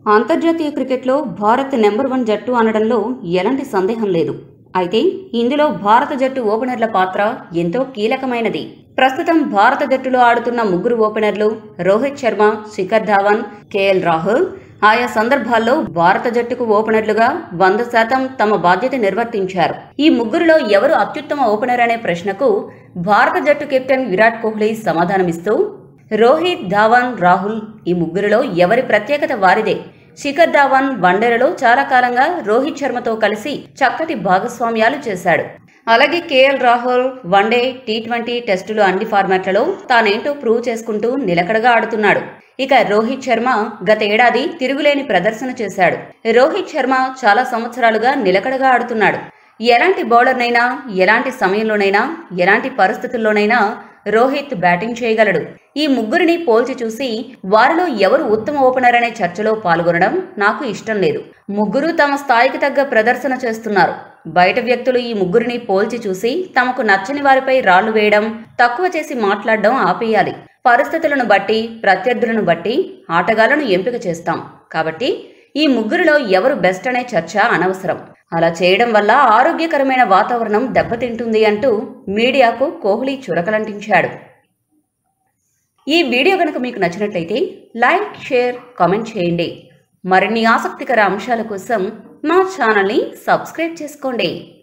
అంతర్జాతీయ క్రికెట్లో Bharat number one జట్టు అనడంలో ఎలాంటి సందేహం లేదు అయితే ఇందులో భారత జట్టు ఓపెనర్ల పాత్ర ఎంతో కీలకమైనది ప్రస్తుతం భారత జట్టులో ఆడుతున్న ముగ్గురు ఓపెనర్లు రోహిత్ శర్మ శిఖర్ ధావన్ కేఎల్ రాహుల్ ఆయా సందర్భాల్లో భారత జట్టుకు ఓపెనర్లుగా వంద శాతం తమ బాధ్యత నిర్వర్తించారు ఈ ముగ్గురులో ఎవరు అత్యుత్తమ ఓపెనర్ అనే ప్రశ్నకు భారత జట్టు కెప్టెన్ విరాట్ కోహ్లీ సమాధానమిస్తూ రోహిత్ ధావన్ రాహుల్ ఈ ముగ్గురిలో ఎవరి ప్రత్యేకత వారిదే శిఖర్ ధావన్ వన్డేలలో చాలా కాలంగా రోహిత్ శర్మతో కలిసి చక్కటి భాగస్వామ్యాలు చేశాడు అలాగే KL Rahul one day T twenty టెస్టులు అన్ని ఫార్మాట్లలో తానేంటో ప్రూవ్ చేసుకుంటూ నిలకడగా ఆడుతున్నాడు ఇక రోహిత్ శర్మ గత ఏడాది తిరుగులేని ప్రదర్శన చేశాడు రోహిత్ శర్మ చాలా సంవత్సరాలుగా నిలకడగా ఆడుతున్నాడు ఎలాంటి బౌలర్నైనా ఎలాంటి సమయంలోనైనా ఎలాంటి పరిస్థితుల్లోనైనా రోహిత్ బ్యాటింగ్ చేయగలడు ఈ ముగ్గురిని పోల్చి చూసి వారిలో ఎవరు ఉత్తమ ఓపెనర్ అనే చర్చలో పాల్గొనడం నాకు ఇష్టం లేదు ముగ్గురు తమ స్థాయికి తగ్గ ప్రదర్శన చేస్తున్నారు బయట వ్యక్తులు ఈ ముగ్గురిని పోల్చి చూసి తమకు నచ్చని వారిపై రాళ్లు వేయడం తక్కువ చేసి మాట్లాడడం ఆపేయాలి పరిస్థితులను బట్టి ప్రత్యర్థులను బట్టి ఆటగాళ్లను ఎంపిక చేస్తాం కాబట్టి ఈ ముగ్గురిలో ఎవరు బెస్ట్ అనే చర్చ అనవసరం అలా చేయడం వల్ల ఆరోగ్యకరమైన వాతావరణం దెబ్బతింటుంది అంటూ మీడియాకు కోహ్లీ చురకలంటించాడు ఈ వీడియో కనుక మీకు నచ్చినట్లయితే లైక్ షేర్ కామెంట్ చేయండి మరిన్ని ఆసక్తికర అంశాల కోసం మా ఛానల్ని సబ్స్క్రైబ్ చేసుకోండి